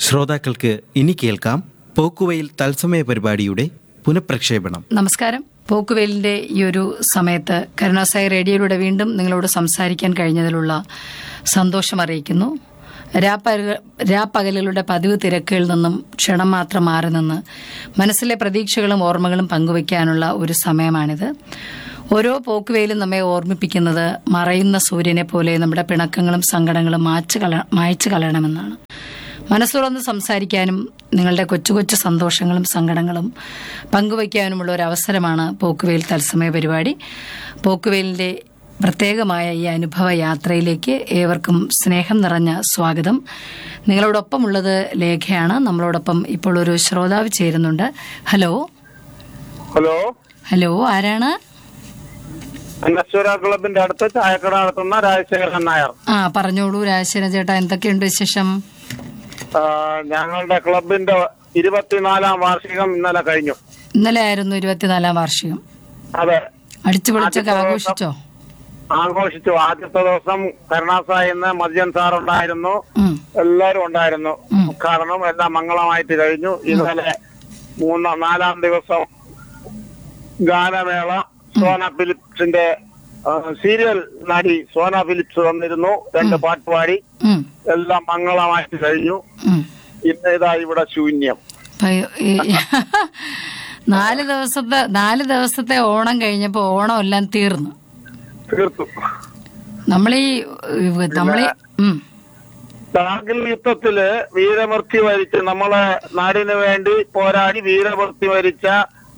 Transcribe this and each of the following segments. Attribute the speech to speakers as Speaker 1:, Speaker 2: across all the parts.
Speaker 1: ശ്രോതാക്കൾക്ക് ഇനി കേൾക്കാം പോക്കുവയിൽ തത്സമയ പരിപാടിയുടെ പുനഃപ്രക്ഷേപണം
Speaker 2: നമസ്കാരം പോക്കുവേലിന്റെ ഈ ഒരു സമയത്ത് കരുണാസായി റേഡിയോയിലൂടെ വീണ്ടും നിങ്ങളോട് സംസാരിക്കാൻ കഴിഞ്ഞതിലുള്ള സന്തോഷം അറിയിക്കുന്നു രാപ്പക- രാപ്പകലുകളുടെ പതിവ് തിരക്കുകളിൽ നിന്നും ക്ഷണം മാത്രം മാറി നിന്ന് മനസ്സിലെ പ്രതീക്ഷകളും ഓർമ്മകളും പങ്കുവയ്ക്കാനുള്ള ഒരു സമയമാണിത് ഓരോ പോക്കുവേലും നമ്മെ ഓർമ്മിപ്പിക്കുന്നത് മറയുന്ന സൂര്യനെ പോലെ നമ്മുടെ പിണക്കങ്ങളും സങ്കടങ്ങളും മാച്ചു കള മായ്ച്ചു കളയണമെന്നാണ് മനസ്സുറന്ന് സംസാരിക്കാനും നിങ്ങളുടെ കൊച്ചു കൊച്ചു സന്തോഷങ്ങളും സങ്കടങ്ങളും പങ്കുവയ്ക്കാനുമുള്ള ഒരു അവസരമാണ് പോക്കുവേൽ തത്സമയ പരിപാടി പോക്കുവേലിന്റെ പ്രത്യേകമായ ഈ അനുഭവ യാത്രയിലേക്ക് ഏവർക്കും സ്നേഹം നിറഞ്ഞ സ്വാഗതം നിങ്ങളോടൊപ്പമുള്ളത് ലേഖയാണ് നമ്മളോടൊപ്പം ഇപ്പോൾ ഒരു ശ്രോതാവ് ചേരുന്നുണ്ട് ഹലോ
Speaker 3: ഹലോ
Speaker 2: ഹലോ ആരാണ്
Speaker 3: അന്നശ്വര ക്ലബിന്റെ അടുത്ത് ചായക്കട നടത്തുന്ന രാജശേഖരൻ നായർ
Speaker 2: ആ പറഞ്ഞോളൂ രാജശേഖരൻ ചേട്ടാ എന്തൊക്കെയുണ്ട് വിശേഷം
Speaker 3: ആ, ഞങ്ങളുടെ ക്ലബിന്റെ ഇരുപത്തിനാലാം വാർഷികം ഇന്നലെ കഴിഞ്ഞു
Speaker 2: ഇന്നലെ ആയിരുന്നു ഇരുപത്തിനാലാം വാർഷികം
Speaker 3: അതെ
Speaker 2: അടിച്ചു പൊളിച്ചൊക്കെ ആഘോഷിച്ചോ
Speaker 3: ആഘോഷിച്ചു ആദ്യത്തെ ദിവസം കരുണാസായി എന്ന് മദ്യൻ സാർ ഉണ്ടായിരുന്നു
Speaker 2: ഉം
Speaker 3: എല്ലാരും ഉണ്ടായിരുന്നു
Speaker 2: ഉം.
Speaker 3: കാരണം എല്ലാം മംഗളമായിട്ട് കഴിഞ്ഞു ഇന്നലെ മൂന്നാം നാലാം ദിവസം ഗാനമേള സോന ഫിലിപ്സിന്റെ ആ, സീരിയൽ നടി സോന ഫിലിപ്സ് വന്നിരുന്നു രണ്ട് പാട്ട് പാടി
Speaker 2: ഉം
Speaker 3: എല്ലാം മംഗളമായിട്ട് കഴിഞ്ഞു
Speaker 2: ഉം
Speaker 3: ഇന്ന് ഇതാ ഇവിടെ ശൂന്യം
Speaker 2: അപ്പൊ ഈ- നാല് ദിവസത്തെ നാല് ദിവസത്തെ ഓണം കഴിഞ്ഞപ്പോ ഓണം എല്ലാം തീർന്നു
Speaker 3: തീർത്തു
Speaker 2: നമ്മളീ നമ്മളീ ഉം
Speaker 3: കാർഗിൽ യുദ്ധത്തില് വീരമൃത്യു വരിച്ച നമ്മളെ നാടിന് വേണ്ടി പോരാടി വീരമൃത്യു വരിച്ച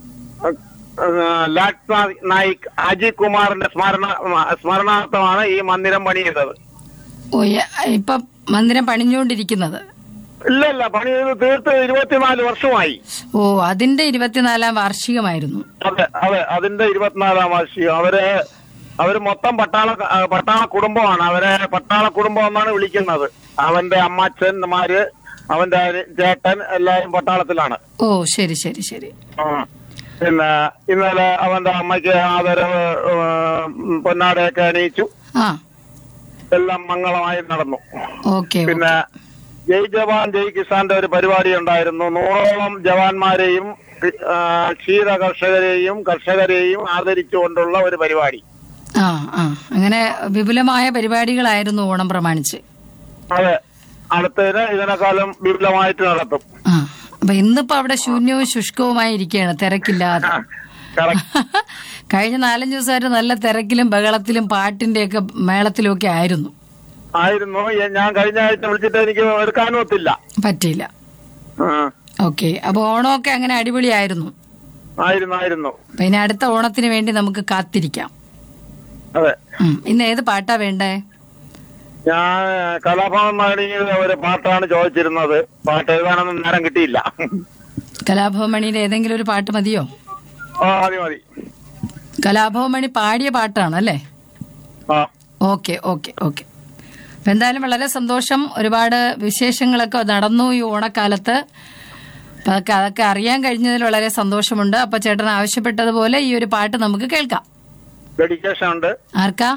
Speaker 3: ലാറ്റ് നായിക് അജിത് കുമാറിന്റെ സ്മരണ സ്മരണാർത്ഥമാണ് ഈ മന്ദിരം പണിയുന്നത്
Speaker 2: ഓ, യ- ഇപ്പൊ മന്ദിരം പണിഞ്ഞുകൊണ്ടിരിക്കുന്നത്
Speaker 3: ഇല്ല ഇല്ല പണി ചെയ്ത് തീർത്ത് ഇരുപത്തിനാല് വർഷമായി
Speaker 2: ഓ അതിന്റെ ഇരുപത്തിനാലാം വാർഷികമായിരുന്നു
Speaker 3: അതെ അതെ അതിന്റെ ഇരുപത്തിനാലാം വാർഷികം അവര് അവര് മൊത്തം പട്ടാള ആ, പട്ടാള കുടുംബമാണ് അവരെ പട്ടാള കുടുംബം എന്നാണ് വിളിക്കുന്നത് അവന്റെ അമ്മച്ചന്മാര് അവന്റെ അനി- ചേട്ടൻ എല്ലാരും പട്ടാളത്തിലാണ്
Speaker 2: ഓ ശരി ശരി ശരി
Speaker 3: ആ. പിന്നെ ഇന്നലെ അവന്റെ അമ്മയ്ക്ക് ആദരവ് ഉം, പൊന്നാടയൊക്കെ അണിയിച്ചു
Speaker 2: ആ
Speaker 3: എല്ലാം മംഗളമായി നടന്നു
Speaker 2: ഓക്കെ
Speaker 3: പിന്നെ ജയ് ജവാൻ ജയ് കിസാന്റെ ഒരു പരിപാടി ഉണ്ടായിരുന്നു നൂറോളം ജവാന്മാരെയും ആ, ക്ഷീര കർഷകരെയും കർഷകരെയും ആദരിച്ചുകൊണ്ടുള്ള ഒരു പരിപാടി
Speaker 2: ആ ആ അങ്ങനെ വിപുലമായ പരിപാടികളായിരുന്നു ഓണം പ്രമാണിച്ച്
Speaker 3: അതെ അടുത്തതിന് ഇതിനെക്കാളും വിപുലമായിട്ട് നടത്തും
Speaker 2: ആ അപ്പൊ ഇന്നിപ്പോ അവിടെ ശൂന്യവും ശുഷ്കവുമായി ഇരിക്കുകയാണ് തിരക്കില്ലാതെ
Speaker 3: കറക്റ്റ്
Speaker 2: കഴിഞ്ഞ നാലഞ്ച് ദിവസമായിട്ട് നല്ല തിരക്കിലും ബഹളത്തിലും പാട്ടിന്റെ ഒക്കെ മേളത്തിലും ഒക്കെ ആയിരുന്നു
Speaker 3: ആയിരുന്നു എ- ഞാൻ കഴിഞ്ഞ ആഴ്ച വിളിച്ചിട്ട് എനിക്ക് എടുക്കാനും ഒത്തില്ല
Speaker 2: പറ്റിയില്ല
Speaker 3: ആ.
Speaker 2: ഓക്കെ അപ്പൊ ഓണമൊക്കെ അങ്ങനെ അടിപൊളിയായിരുന്നു
Speaker 3: ആയിരുന്നു ആയിരുന്നു
Speaker 2: അപ്പൊ ഇനി അടുത്ത ഓണത്തിന് വേണ്ടി നമുക്ക് കാത്തിരിക്കാം
Speaker 3: അതെ
Speaker 2: ഉം. ഇന്ന് ഏത് പാട്ടാ വേണ്ടേ
Speaker 3: ഞാൻ കലാഭവൻ മണിയുടെ ഒരു പാട്ടാണ് ചോദിച്ചിരുന്നത് പാട്ട് എഴുതാനൊന്നും നേരം കിട്ടിയില്ല
Speaker 2: കലാഭവൻ മണിയുടെ ഏതെങ്കിലും ഒരു പാട്ട് മതിയോ
Speaker 3: ആ മതി മതി
Speaker 2: കലാഭവൻ മണി പാടിയ പാട്ടാണ് അല്ലേ
Speaker 3: ആ
Speaker 2: ഓക്കെ ഓക്കെ ഓക്കെ അപ്പൊ എന്തായാലും വളരെ സന്തോഷം ഒരുപാട് വിശേഷങ്ങളൊക്കെ നടന്നു ഈ ഓണക്കാലത്ത് അപ്പൊ അതൊക്കെ അതൊക്കെ അറിയാൻ കഴിഞ്ഞതിൽ വളരെ സന്തോഷമുണ്ട് അപ്പൊ ചേട്ടൻ ആവശ്യപ്പെട്ടതുപോലെ ഈ ഒരു പാട്ട് നമുക്ക് കേൾക്കാം
Speaker 3: ഡെഡിക്കേഷൻ ഉണ്ട്
Speaker 2: ആർക്കാ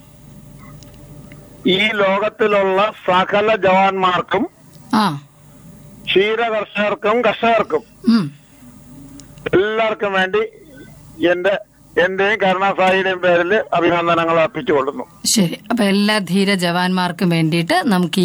Speaker 3: ഈ ലോകത്തിലുള്ള സകല ജവാന്മാർക്കും
Speaker 2: ആ
Speaker 3: ക്ഷീര കർഷകർക്കും കർഷകർക്കും
Speaker 2: ഉം
Speaker 3: എല്ലാവർക്കും വേണ്ടി എന്റെ എന്റെയും കരുണാസായിയുടെയും പേരിൽ അഭിനന്ദനങ്ങൾ അർപ്പിച്ചുകൊള്ളുന്നു
Speaker 2: ശരി അപ്പൊ എല്ലാ ധീര ജവാന്മാർക്കും വേണ്ടിയിട്ട് നമുക്ക്